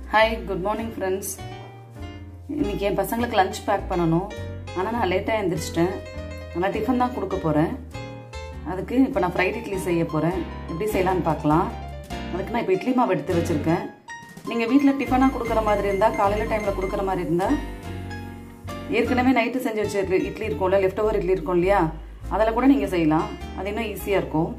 hi good morning friends இன்னைக்கு என் பசங்களுக்கு lunch back பண்ணணும் ஆனால் நான் லேட்டாக எழுந்திரிச்சிட்டேன் நான் டிஃபன் தான் கொடுக்க போகிறேன் அதுக்கு இப்போ நான் ஃப்ரைட் இட்லி செய்ய போகிறேன் எப்படி செய்யலான்னு பார்க்கலாம் அதுக்கு நான் இப்போ இட்லி மாவு எடுத்து வச்சுருக்கேன் நீங்கள் வீட்டில் டிஃபனாக கொடுக்குற மாதிரி இருந்தால் காலையில் டைமில் கொடுக்குற மாதிரி இருந்தால் ஏற்கனவே நைட்டு செஞ்சு வச்ச இட்லி இட்லி இருக்கும்ல லெஃப்ட் ஓவர் இட்லி இருக்கும் இல்லையா அதில் கூட நீங்கள் செய்யலாம் அது இன்னும் ஈஸியாக இருக்கும்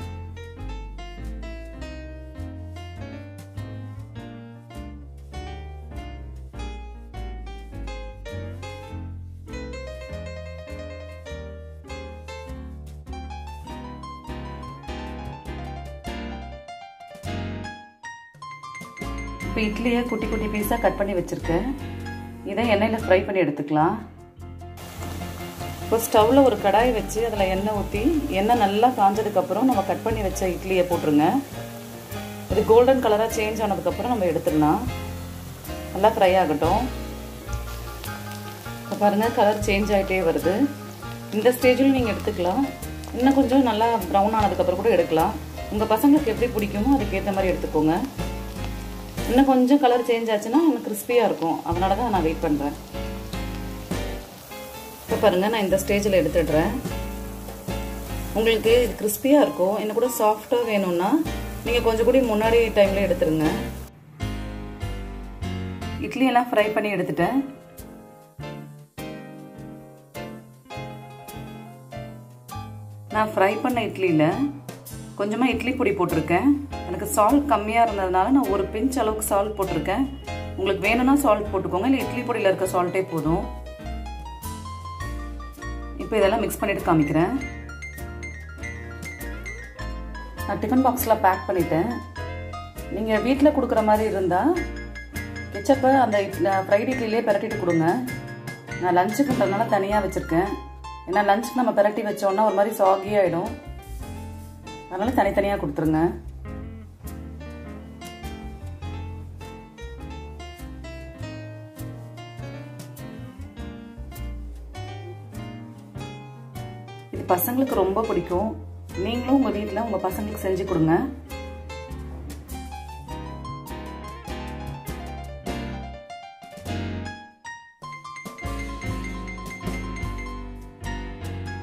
இப்போ இட்லியை குட்டி குட்டி பீஸாக கட் பண்ணி வச்சுருக்கேன் இதை எண்ணெயில் ஃப்ரை பண்ணி எடுத்துக்கலாம் இப்போ ஸ்டவ்வில் ஒரு கடாய் வச்சு அதில் எண்ணெய் ஊற்றி எண்ணெய் நல்லா காஞ்சதுக்கப்புறம் நம்ம கட் பண்ணி வச்ச இட்லியை போட்டுருங்க இது கோல்டன் கலராக சேஞ்ச் ஆனதுக்கப்புறம் நம்ம எடுத்துடலாம் நல்லா ஃப்ரை ஆகட்டும் இப்போ பாருங்கள் கலர் சேஞ்ச் ஆகிட்டே வருது இந்த ஸ்டேஜில் நீங்கள் எடுத்துக்கலாம் இன்னும் கொஞ்சம் நல்லா ப்ரௌன் ஆனதுக்கப்புறம் கூட எடுக்கலாம் உங்கள் பசங்களுக்கு எப்படி பிடிக்குமோ அதுக்கேற்ற மாதிரி எடுத்துக்கோங்க இன்னும் கொஞ்சம் கலர் சேஞ்ச் ஆச்சுன்னா எனக்கு கிறிஸ்பியாக இருக்கும் அதனால தான் நான் வெயிட் பண்ணுறேன் இப்போ பாருங்கள் நான் இந்த ஸ்டேஜில் எடுத்துடுறேன் உங்களுக்கு இது கிறிஸ்பியாக இருக்கும் இன்னும் கூட சாஃப்டாக வேணும்னா நீங்கள் கொஞ்சம் கூட முன்னாடி டைமில் எடுத்துருங்க இட்லி எல்லாம் ஃப்ரை பண்ணி எடுத்துட்டேன் நான் ஃப்ரை பண்ண இட்லியில் கொஞ்சமாக இட்லி பொடி போட்டிருக்கேன் எனக்கு சால்ட் கம்மியாக இருந்ததுனால நான் ஒரு பிஞ்ச் அளவுக்கு சால்ட் போட்டிருக்கேன் உங்களுக்கு வேணும்னா சால்ட் போட்டுக்கோங்க இல்லை இட்லி பொடியில் இருக்க சால்ட்டே போதும் இப்போ இதெல்லாம் மிக்ஸ் பண்ணிட்டு காமிக்கிறேன் நான் டிஃபன் பாக்ஸில் பேக் பண்ணிட்டேன் நீங்கள் வீட்டில் கொடுக்குற மாதிரி இருந்தால் கெச்சப்பை அந்த ஃப்ரைட் இட்லிலே பரட்டிட்டு கொடுங்க நான் லஞ்சுக்குன்றதுனால தனியாக வச்சுருக்கேன் ஏன்னா லஞ்சுக்கு நம்ம பரட்டி வச்சோன்னா ஒரு மாதிரி சாகி ஆகிடும் அதனால தனித்தனியாக கொடுத்துருங்க இது பசங்களுக்கு ரொம்ப பிடிக்கும் நீங்களும் உங்கள் வீட்டில் உங்கள் பசங்களுக்கு செஞ்சு கொடுங்க